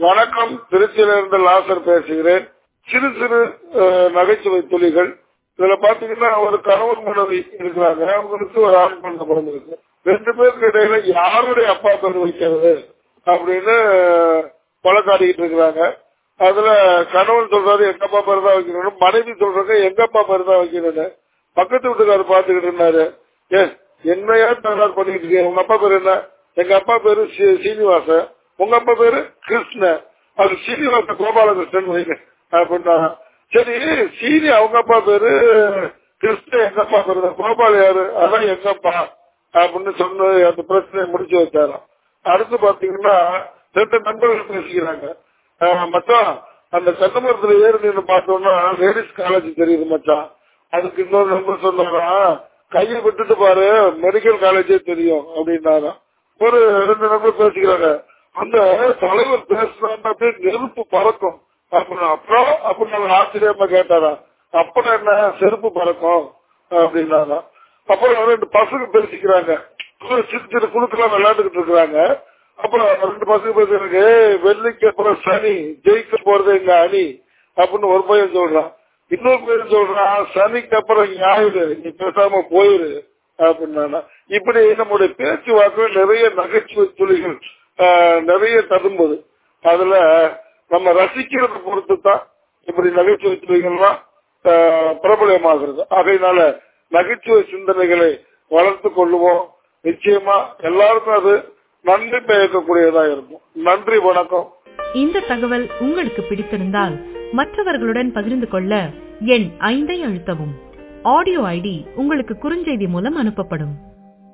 வணக்கம் திருச்சியிலிருந்து லாசர் பேசுகிறேன் சிறு சிறு அஹ், நகைச்சுவை துளிகள் இதுல பாத்தீங்கன்னா ஒரு கணவன் மனைவி இருக்கிறாங்க அவங்களுக்கு ஒரு ஆண் குழந்தை பிறந்திருக்கு ரெண்டு பேருக்கு இடையில யாருடைய அப்பா பேர் வைக்கிறது அப்படின்னு வழக்காடிக்கிட்டு இருக்கிறாங்க அதுல கணவன் சொல்றாரு எங்க அப்பா பேர் தான் வைக்கணும் மனைவி சொல்றாங்க எங்க அப்பா பேர் தான் வைக்கணும்னு பக்கத்து வீட்டுக்காரர் பாத்துக்கிட்டு இருந்தாரு ஏ என்னையா தகராறு பண்ணிட்டு இருக்கீங்க உங்க அப்பா பேர் என்ன எங்க அப்பா பேரு சீ- சீனிவாசன் உங்க அப்பா பேரு கிருஷ்ண அது சீனிவாச கோபாலகிருஷ்ணன் வைங்க அப்படின்னா சரி சீனி அவங்க அப்பா பேரு கிருஷ்ண எங்க அப்பா பேரு தான். கோபால் யாரு அதான் எங்க அப்பா அப்படின்னு சொன்ன அந்த பிரச்சனையை முடிச்சு வச்சாராம் அடுத்து பாத்தீங்கன்னா ரெண்டு நண்பர்கள் பேசிக்கிறாங்க ஆஹ் மச்சான் அந்த கட்டமரத்துல ஏறி நின்று பார்த்தோம்னா லேடிஸ் காலேஜ் தெரியுது மச்சான் அதுக்கு இன்னொரு நண்பர் சொன்னாரா கையை விட்டுட்டு பாரு மெடிக்கல் காலேஜே தெரியும் அப்படின்னாராம் ஒரு ரெண்டு நண்பர் பேசிக்கிறாங்க அந்த தலைவர் பேசுறாங்க அப்படியே நெருப்பு பறக்கும் அப்படின்னு அப்புறம் அப்படின்னு அவர் ஆச்சரியமா கேட்டாரா அப்புறம் என்ன செருப்பு பறக்கும் அப்படின்னாரா அப்புறம் ரெண்டு பசங்க பேசிக்கிறாங்க ஒரு சிறு சிறு குழுக்கெல்லாம் விளையாண்டுகிட்டு இருக்கிறாங்க அப்புறம் ரெண்டு பசங்க பேசுறாங்க "ஏய், வெள்ளிக்கு அப்புறம் சனி ஜெயிக்க போறது எங்க அணி அப்படின்னு ஒரு பையன் சொல்றான் இன்னொரு பையன் சொல்றான் சனிக்கு அப்புறம் ஞாயிறு நீ பேசாம போயிரு அப்படின்னா இப்படி நம்முடைய பேச்சுவாக்கில் நிறைய நகைச்சுவை துளிகள் ஆஹ், நிறைய ததும்புது அதுல நம்ம ரசிக்கிறத பொறுத்து தான் இப்படி நகைச்சுவை துளிகள்லாம் ஆஹ், பிரபலமாகிறது ஆகையினால நகைச்சுவை சிந்தனைகளை வளர்த்து கொள்ளுவோம் நிச்சயமா எல்லாருக்கும் அது நன்றி பயக்கக்கூடியதா இருக்கும் நன்றி வணக்கம் இந்த தகவல் உங்களுக்கு பிடித்திருந்தால் மற்றவர்களுடன் பகிர்ந்து கொள்ள எண் ஐந்தை அழுத்தவும் ஆடியோ ஐடி உங்களுக்கு குறுஞ்செய்தி மூலம் அனுப்பப்படும்